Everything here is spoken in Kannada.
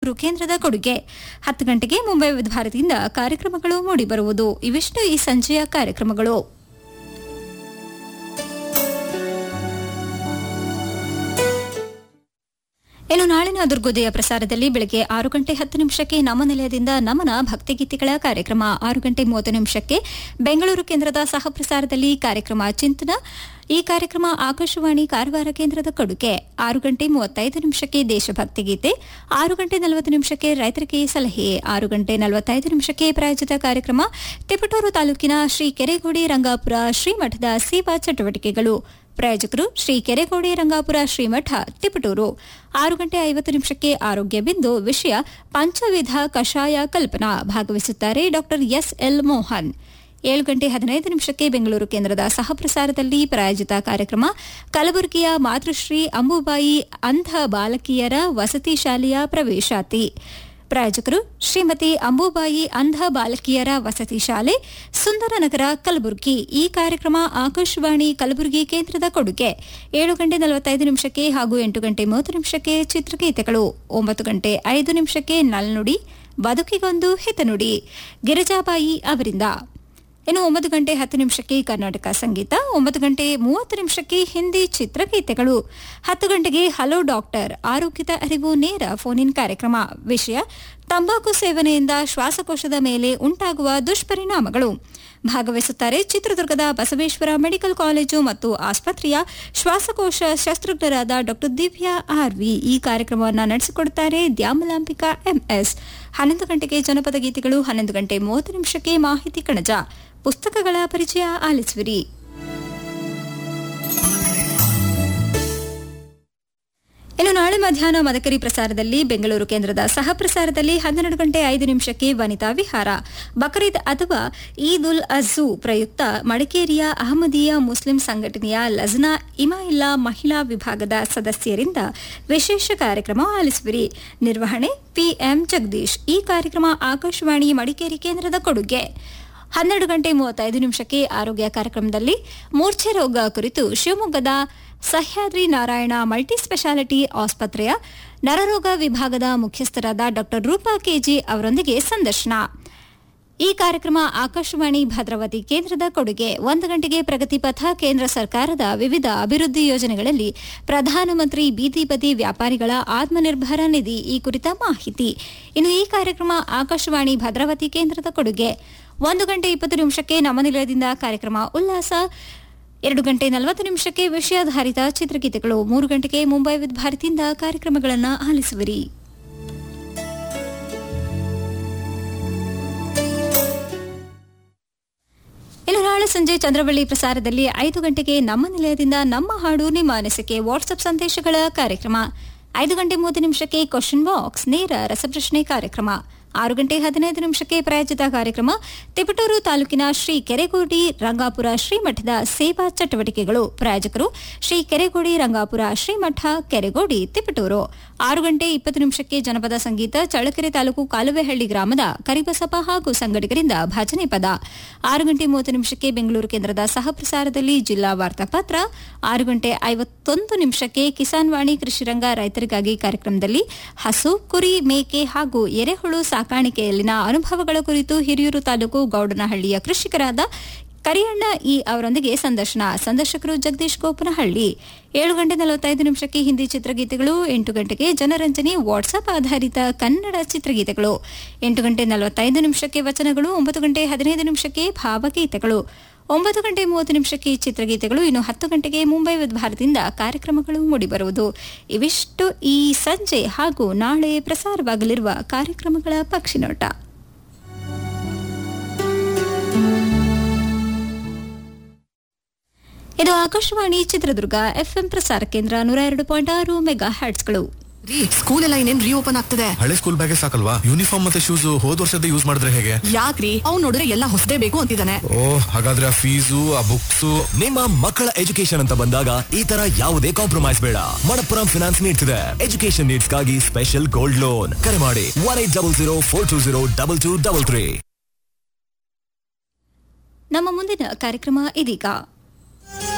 ಬೆಂಗಳೂರು ಕೇಂದ್ರದ ಕೊಡುಗೆ ಹತ್ತು ಗಂಟೆಗೆ ಮುಂಬೈ ವಿವಿಧ ಭಾರತಿಯಿಂದ ಕಾರ್ಯಕ್ರಮಗಳು ಮೂಡಿಬರುವುದು ಇವಿಷ್ಟು ಈ ಸಂಜೆಯ ಕಾರ್ಯಕ್ರಮಗಳು ಇನ್ನು ನಾಳಿನ ದುರ್ಗೋದಯ ಪ್ರಸಾರದಲ್ಲಿ ಬೆಳಗ್ಗೆ ಆರು ಗಂಟೆ ಹತ್ತು ನಿಮಿಷಕ್ಕೆ ನಮ್ಮ ನಿಲಯದಿಂದ ನಮನ ಭಕ್ತಿಗೀತೆಗಳ ಕಾರ್ಯಕ್ರಮ ಆರು ಗಂಟೆ ಮೂವತ್ತು ನಿಮಿಷಕ್ಕೆ ಬೆಂಗಳೂರು ಕೇಂದ್ರದ ಸಹ ಪ್ರಸಾರದಲ್ಲಿ ಕಾರ್ಯಕ್ರಮ ಚಿಂತನ ಈ ಕಾರ್ಯಕ್ರಮ ಆಕಾಶವಾಣಿ ಕಾರವಾರ ಕೇಂದ್ರದ ಕೊಡುಗೆ ಆರು ಗಂಟೆ ಮೂವತ್ತೈದು ನಿಮಿಷಕ್ಕೆ ದೇಶಭಕ್ತಿ ಗೀತೆ ಆರು ಗಂಟೆ ನಲವತ್ತು ನಿಮಿಷಕ್ಕೆ ರೈತರಿಗೆ ಸಲಹೆ ಆರು ಗಂಟೆ ನಲವತ್ತೈದು ನಿಮಿಷಕ್ಕೆ ಪ್ರಾಯೋಜಿತ ಕಾರ್ಯಕ್ರಮ ತಿಪಟೂರು ತಾಲೂಕಿನ ಶ್ರೀ ಕೆರೆಗೋಡಿ ರಂಗಾಪುರ ಶ್ರೀಮಠದ ಸೇವಾ ಚಟುವಟಿಕೆಗಳು ಪ್ರಾಯೋಜಕರು ಶ್ರೀ ಕೆರೆಗೋಡಿ ರಂಗಾಪುರ ಶ್ರೀಮಠ ತಿಪಟೂರು ಆರು ಗಂಟೆ ಐವತ್ತು ನಿಮಿಷಕ್ಕೆ ಆರೋಗ್ಯ ಬಿಂದು ವಿಷಯ ಪಂಚವಿಧ ಕಷಾಯ ಕಲ್ಪನಾ ಭಾಗವಹಿಸುತ್ತಾರೆ ಡಾ ಎಸ್ ಎಲ್ ಮೋಹನ್ ಏಳು ಗಂಟೆ ಹದಿನೈದು ನಿಮಿಷಕ್ಕೆ ಬೆಂಗಳೂರು ಕೇಂದ್ರದ ಸಹಪ್ರಸಾರದಲ್ಲಿ ಪ್ರಾಯೋಜಿತ ಕಾರ್ಯಕ್ರಮ ಕಲಬುರಗಿಯ ಮಾತೃಶ್ರೀ ಅಂಬುಬಾಯಿ ಅಂಧ ಬಾಲಕಿಯರ ವಸತಿ ಶಾಲೆಯ ಪ್ರವೇಶಾತಿ ಪ್ರಾಯೋಜಕರು ಶ್ರೀಮತಿ ಅಂಬುಬಾಯಿ ಅಂಧ ಬಾಲಕಿಯರ ವಸತಿ ಶಾಲೆ ಸುಂದರನಗರ ಕಲಬುರಗಿ ಈ ಕಾರ್ಯಕ್ರಮ ಆಕಾಶವಾಣಿ ಕಲಬುರಗಿ ಕೇಂದ್ರದ ಕೊಡುಗೆ ಏಳು ಗಂಟೆ ನಲವತ್ತೈದು ನಿಮಿಷಕ್ಕೆ ಹಾಗೂ ಎಂಟು ಗಂಟೆ ಮೂವತ್ತು ನಿಮಿಷಕ್ಕೆ ಚಿತ್ರಗೀತೆಗಳು ಒಂಬತ್ತು ಗಂಟೆ ಐದು ನಿಮಿಷಕ್ಕೆ ನಲ್ನುಡಿ ಬದುಕಿಗೊಂದು ಹಿತನುಡಿ ಗಿರಿಜಾಬಾಯಿ ಅವರಿಂದ ಇನ್ನು ಒಂಬತ್ತು ಗಂಟೆ ಹತ್ತು ನಿಮಿಷಕ್ಕೆ ಕರ್ನಾಟಕ ಸಂಗೀತ ಒಂಬತ್ತು ಗಂಟೆ ಮೂವತ್ತು ನಿಮಿಷಕ್ಕೆ ಹಿಂದಿ ಚಿತ್ರಗೀತೆಗಳು ಹತ್ತು ಗಂಟೆಗೆ ಹಲೋ ಡಾಕ್ಟರ್ ಆರೋಗ್ಯದ ಅರಿವು ನೇರ ಫೋನ್ ಇನ್ ಕಾರ್ಯಕ್ರಮ ವಿಷಯ ತಂಬಾಕು ಸೇವನೆಯಿಂದ ಶ್ವಾಸಕೋಶದ ಮೇಲೆ ಉಂಟಾಗುವ ದುಷ್ಪರಿಣಾಮಗಳು ಭಾಗವಹಿಸುತ್ತಾರೆ ಚಿತ್ರದುರ್ಗದ ಬಸವೇಶ್ವರ ಮೆಡಿಕಲ್ ಕಾಲೇಜು ಮತ್ತು ಆಸ್ಪತ್ರೆಯ ಶ್ವಾಸಕೋಶ ಶಸ್ತ್ರಜ್ಞರಾದ ಡಾ ದಿವ್ಯಾ ಆರ್ವಿ ಈ ಕಾರ್ಯಕ್ರಮವನ್ನು ನಡೆಸಿಕೊಡುತ್ತಾರೆ ದ್ಯಾಮಲಾಂಬಿಕಾ ಎಂಎಸ್ ಹನ್ನೊಂದು ಗಂಟೆಗೆ ಜನಪದ ಗೀತೆಗಳು ಹನ್ನೊಂದು ಗಂಟೆ ಮೂವತ್ತು ನಿಮಿಷಕ್ಕೆ ಮಾಹಿತಿ ಕಣಜ ಪುಸ್ತಕಗಳ ಪರಿಚಯ ಆಲಿಸುವಿರಿ ಇನ್ನು ನಾಳೆ ಮಧ್ಯಾಹ್ನ ಮದಕರಿ ಪ್ರಸಾರದಲ್ಲಿ ಬೆಂಗಳೂರು ಕೇಂದ್ರದ ಸಹ ಪ್ರಸಾರದಲ್ಲಿ ಹನ್ನೆರಡು ಗಂಟೆ ಐದು ನಿಮಿಷಕ್ಕೆ ವನಿತಾ ವಿಹಾರ ಬಕ್ರೀದ್ ಅಥವಾ ಈದ್ ಉಲ್ ಅಜು ಪ್ರಯುಕ್ತ ಮಡಿಕೇರಿಯ ಅಹಮದಿಯಾ ಮುಸ್ಲಿಂ ಸಂಘಟನೆಯ ಲಜ್ನಾ ಇಮಾಯಿಲ್ಲಾ ಮಹಿಳಾ ವಿಭಾಗದ ಸದಸ್ಯರಿಂದ ವಿಶೇಷ ಕಾರ್ಯಕ್ರಮ ಆಲಿಸುವಿರಿ ನಿರ್ವಹಣೆ ಪಿಎಂ ಜಗದೀಶ್ ಈ ಕಾರ್ಯಕ್ರಮ ಆಕಾಶವಾಣಿ ಮಡಿಕೇರಿ ಕೇಂದ್ರದ ಕೊಡುಗೆ ಹನ್ನೆರಡು ಗಂಟೆ ಮೂವತ್ತೈದು ನಿಮಿಷಕ್ಕೆ ಆರೋಗ್ಯ ಕಾರ್ಯಕ್ರಮದಲ್ಲಿ ಮೂರ್ಛೆ ರೋಗ ಕುರಿತು ಶಿವಮೊಗ್ಗದ ಸಹ್ಯಾದ್ರಿ ನಾರಾಯಣ ಮಲ್ಟಿ ಸ್ಪೆಷಾಲಿಟಿ ಆಸ್ಪತ್ರೆಯ ನರರೋಗ ವಿಭಾಗದ ಮುಖ್ಯಸ್ಥರಾದ ಡಾ ರೂಪಾ ಕೆಜಿ ಅವರೊಂದಿಗೆ ಸಂದರ್ಶನ ಈ ಕಾರ್ಯಕ್ರಮ ಆಕಾಶವಾಣಿ ಭದ್ರಾವತಿ ಕೇಂದ್ರದ ಕೊಡುಗೆ ಒಂದು ಗಂಟೆಗೆ ಪ್ರಗತಿ ಪಥ ಕೇಂದ್ರ ಸರ್ಕಾರದ ವಿವಿಧ ಅಭಿವೃದ್ಧಿ ಯೋಜನೆಗಳಲ್ಲಿ ಪ್ರಧಾನಮಂತ್ರಿ ಬೀದಿ ಬದಿ ವ್ಯಾಪಾರಿಗಳ ಆತ್ಮನಿರ್ಭರ ನಿಧಿ ಈ ಕುರಿತ ಮಾಹಿತಿ ಇನ್ನು ಈ ಕಾರ್ಯಕ್ರಮ ಆಕಾಶವಾಣಿ ಭದ್ರಾವತಿ ಕೇಂದ್ರದ ಕೊಡುಗೆ ಒಂದು ಗಂಟೆ ಇಪ್ಪತ್ತು ನಿಮಿಷಕ್ಕೆ ನಮ್ಮ ನಿಲಯದಿಂದ ಕಾರ್ಯಕ್ರಮ ಉಲ್ಲಾಸ ಎರಡು ಗಂಟೆ ನಲವತ್ತು ನಿಮಿಷಕ್ಕೆ ವಿಷಯಾಧಾರಿತ ಚಿತ್ರಗೀತೆಗಳು ಮೂರು ಗಂಟೆಗೆ ಮುಂಬೈ ವಿದ್ ಭಾರತಿಯಿಂದ ಕಾರ್ಯಕ್ರಮಗಳನ್ನು ಆಲಿಸುವಿರಿ ಇನ್ನು ನಾಳೆ ಸಂಜೆ ಚಂದ್ರವಳ್ಳಿ ಪ್ರಸಾರದಲ್ಲಿ ಐದು ಗಂಟೆಗೆ ನಮ್ಮ ನಿಲಯದಿಂದ ನಮ್ಮ ಹಾಡು ನಿಮ್ಮ ಅನಿಸಿಕೆ ವಾಟ್ಸ್ಆಪ್ ಸಂದೇಶಗಳ ಕಾರ್ಯಕ್ರಮ ಐದು ಗಂಟೆ ಮೂವತ್ತು ನಿಮಿಷಕ್ಕೆ ಕ್ವಶನ್ ಬಾಕ್ಸ್ ನೇರ ರಸಪ್ರಶ್ನೆ ಕಾರ್ಯಕ್ರಮ ಆರು ಗಂಟೆ ಹದಿನೈದು ನಿಮಿಷಕ್ಕೆ ಪ್ರಾಯೋಜಿತ ಕಾರ್ಯಕ್ರಮ ತಿಪಟೂರು ತಾಲೂಕಿನ ಶ್ರೀ ಕೆರೆಗೋಡಿ ರಂಗಾಪುರ ಶ್ರೀಮಠದ ಸೇವಾ ಚಟುವಟಿಕೆಗಳು ಪ್ರಾಯೋಜಕರು ಶ್ರೀ ಕೆರೆಗೋಡಿ ರಂಗಾಪುರ ಶ್ರೀಮಠ ಕೆರೆಗೋಡಿ ತಿಪಟೂರು ಆರು ಗಂಟೆ ಇಪ್ಪತ್ತು ನಿಮಿಷಕ್ಕೆ ಜನಪದ ಸಂಗೀತ ಚಳ್ಳಕೆರೆ ತಾಲೂಕು ಕಾಲುವೆಹಳ್ಳಿ ಗ್ರಾಮದ ಕರಿಬಸಪ್ಪ ಹಾಗೂ ಸಂಘಟಕರಿಂದ ಭಜನೆ ಪದ ಆರು ಗಂಟೆ ಮೂವತ್ತು ನಿಮಿಷಕ್ಕೆ ಬೆಂಗಳೂರು ಕೇಂದ್ರದ ಸಹ ಪ್ರಸಾರದಲ್ಲಿ ಜಿಲ್ಲಾ ವಾರ್ತಾಪತ್ರ ಆರು ಗಂಟೆ ಐವತ್ತೊಂದು ನಿಮಿಷಕ್ಕೆ ಕಿಸಾನ್ ವಾಣಿ ಕೃಷಿರಂಗ ರೈತರಿಗಾಗಿ ಕಾರ್ಯಕ್ರಮದಲ್ಲಿ ಹಸು ಕುರಿ ಮೇಕೆ ಹಾಗೂ ಎರೆಹುಳು ಸಾಕಾಣಿಕೆಯಲ್ಲಿನ ಅನುಭವಗಳ ಕುರಿತು ಹಿರಿಯೂರು ತಾಲೂಕು ಗೌಡನಹಳ್ಳಿಯ ಕೃಷಿಕರಾದ ಕರಿಯಣ್ಣ ಇ ಅವರೊಂದಿಗೆ ಸಂದರ್ಶನ ಸಂದರ್ಶಕರು ಜಗದೀಶ್ ಗೋಪನಹಳ್ಳಿ ಏಳು ಗಂಟೆ ನಲವತ್ತೈದು ನಿಮಿಷಕ್ಕೆ ಹಿಂದಿ ಚಿತ್ರಗೀತೆಗಳು ಎಂಟು ಗಂಟೆಗೆ ಜನರಂಜನೆ ವಾಟ್ಸ್ಆಪ್ ಆಧಾರಿತ ಕನ್ನಡ ಚಿತ್ರಗೀತೆಗಳು ಎಂಟು ಗಂಟೆ ನಲವತ್ತೈದು ನಿಮಿಷಕ್ಕೆ ವಚನಗಳು ಒಂಬತ್ತು ಗಂಟೆ ಹದಿನೈದು ನಿಮಿಷಕ್ಕೆ ಭಾವಗೀತೆಗಳು ಒಂಬತ್ತು ಗಂಟೆ ಮೂವತ್ತು ನಿಮಿಷಕ್ಕೆ ಚಿತ್ರಗೀತೆಗಳು ಇನ್ನು ಹತ್ತು ಗಂಟೆಗೆ ಮುಂಬೈ ವಿದ್ ಭಾರತದಿಂದ ಕಾರ್ಯಕ್ರಮಗಳು ಮೂಡಿಬರುವುದು ಇವಿಷ್ಟು ಈ ಸಂಜೆ ಹಾಗೂ ನಾಳೆ ಪ್ರಸಾರವಾಗಲಿರುವ ಕಾರ್ಯಕ್ರಮಗಳ ಪಕ್ಷಿನೋಟ ಇದು ಆಕಾಶವಾಣಿ ಚಿತ್ರದುರ್ಗ ಎಫ್ಎಂ ಪ್ರಸಾರ ಕೇಂದ್ರ ನೂರ ಎರಡು ಪಾಯಿಂಟ್ ಆರು ಮೆಗಾ ಹ್ಯಾಟ್ಸ್ಗಳು ರೀ ಸ್ಕೂಲ್ ಎಲ್ಲ ಇನ್ನೇನ್ ರೀಓಪನ್ ಆಗ್ತದೆ ಹಳೆ ಸ್ಕೂಲ್ ಬ್ಯಾಗೆ ಸಾಕಲ್ವಾ ಯೂನಿಫಾರ್ಮ್ ಮತ್ತೆ ಶೂಸ್ ಹೋದ್ ವರ್ಷದ ಯೂಸ್ ಮಾಡಿದ್ರೆ ಹೇಗೆ ಯಾಕ್ರಿ ಅವ್ನ್ ನೋಡಿದ್ರೆ ಎಲ್ಲ ಹೊಸದೇ ಬೇಕು ಅಂತಿದ್ದಾನೆ ಓ ಹಾಗಾದ್ರೆ ಆ ಫೀಸು ಆ ಬುಕ್ಸ್ ನಿಮ್ಮ ಮಕ್ಕಳ ಎಜುಕೇಶನ್ ಅಂತ ಬಂದಾಗ ಈ ತರ ಯಾವುದೇ ಕಾಂಪ್ರಮೈಸ್ ಬೇಡ ಮಣಪ್ಪುರಂ ಫಿನಾನ್ಸ್ ನೀಡ್ತಿದೆ ಎಜುಕೇಶನ್ ನೀಡ್ಸ್ ಗಾಗಿ ಸ್ಪೆಷಲ್ ಗೋಲ್ಡ್ ಲೋನ್ ಕರೆ ಮಾಡಿ one eight double zero four two zero double two double three ನಮ್ಮ ಮುಂದಿನ ಕಾರ್ಯಕ್ರಮ ಇದೀಗ